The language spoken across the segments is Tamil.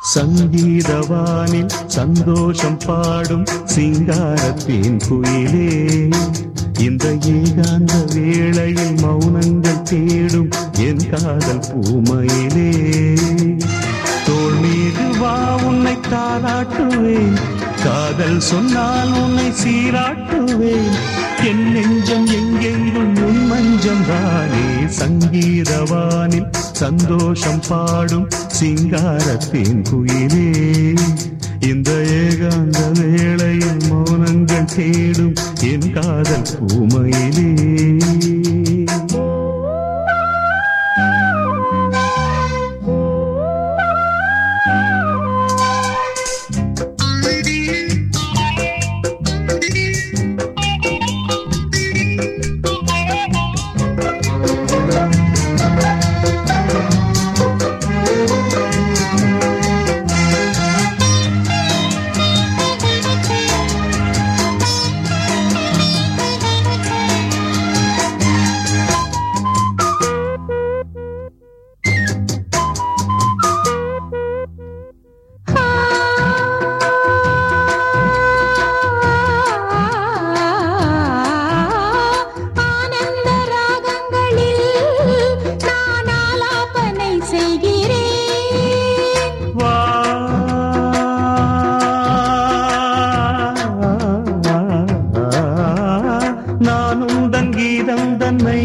சங்கீதவானில் சந்தோஷம் பாடும் சிங்காரத்தின் குயிலே இந்த ஏகாந்த வேளையில் மௌனங்கள் தேடும் என் காதல் பூமையிலே தோள் மீது வா உன்னை தாளாட்டுவேன் காதல் சொன்னால் உன்னை சீராட்டுவேன் என் நெஞ்சம் எங்கெங்கும் உன் மஞ்சம் தானே சங்கீதவானில் சந்தோஷம் பாடும் சிங்காரத்தின் குயிலே இந்த ஏகாந்த வேளையில் மௌனங்கள் தேடும் என் காதல் பூமையிலே ஆனந்த ராகங்களில் நான் ஆலாபனை செய்கிறேன் வா நானும் தங்கீதம் தன்னை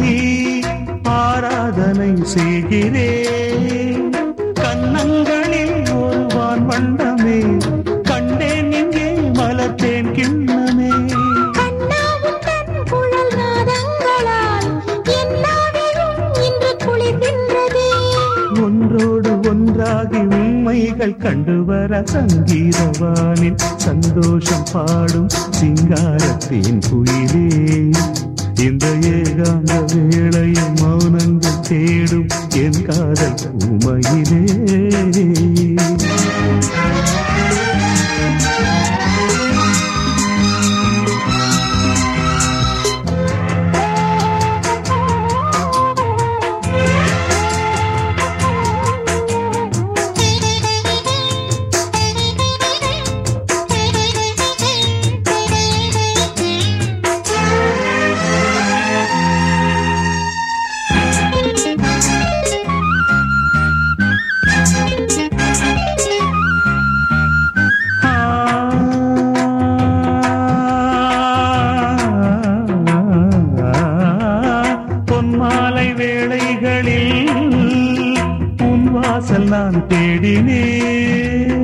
ஆராதனை செய்கிறேன் கண்ணங்களில் ஒரு வான் வண்டமே கண்டேன் இங்கே மலர்த்தேன் கிண்ணமே கண்ணாவும் தன் குழல் நாதங்களால் என் நாவிலும் இன்று குளிர்கின்றதே ஒன்றோடு ஒன்றாகி உண்மைகள் கண்டு வர சங்கீதவானில் சந்தோஷம் பாடும் சிங்காரத்தின் குயிலே இந்த ஏகாந்த வேளையில் மௌனங்கள் தேடும் என் காதல் பூமையிலே பொன்மாலை வேளைகளில் உன் வாசல் நான் தேடினேன்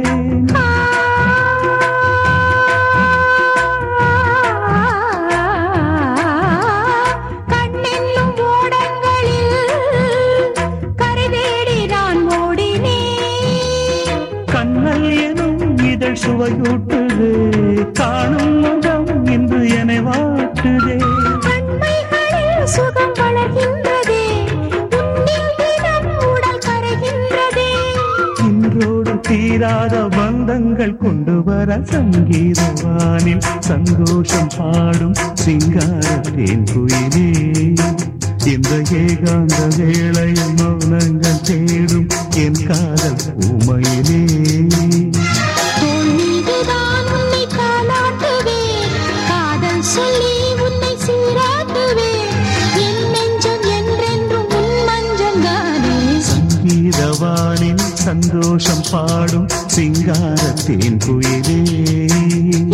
கண்ணென்னும் ஓடங்களில் கரை தேடி நான் ஓடினேன் கண்ணல் எனும் இதழ் சுவையூட்டுது காணும் முகம் இன்று என்னை வாட்டுதே கண்மைகளில் சுகம் வளர்கின்றதே உன்னில் தினம் உடல் கரைகின்றதே இன்றோடு தீராத பந்தங்கள் கொண்டு வர சங்கீதவானில் சந்தோஷம் பாடும் சிங்காரத்தேன் குயிலே இந்த ஏகாந்த வேளையில் மௌனங்கள் தேடும் என் காதல் பூமையிலே தோள் மீதுதான் உன்னை தாலாட்டுவேன் காதல் சொல்லி உன்னை சீராட்டுவேன் என் நெஞ்சம் என்றென்றும் உன் மஞ்சங்கானே சங்கீதவானில் சந்தோஷம் பாடும் சிங்காரத்தேன் குயிலே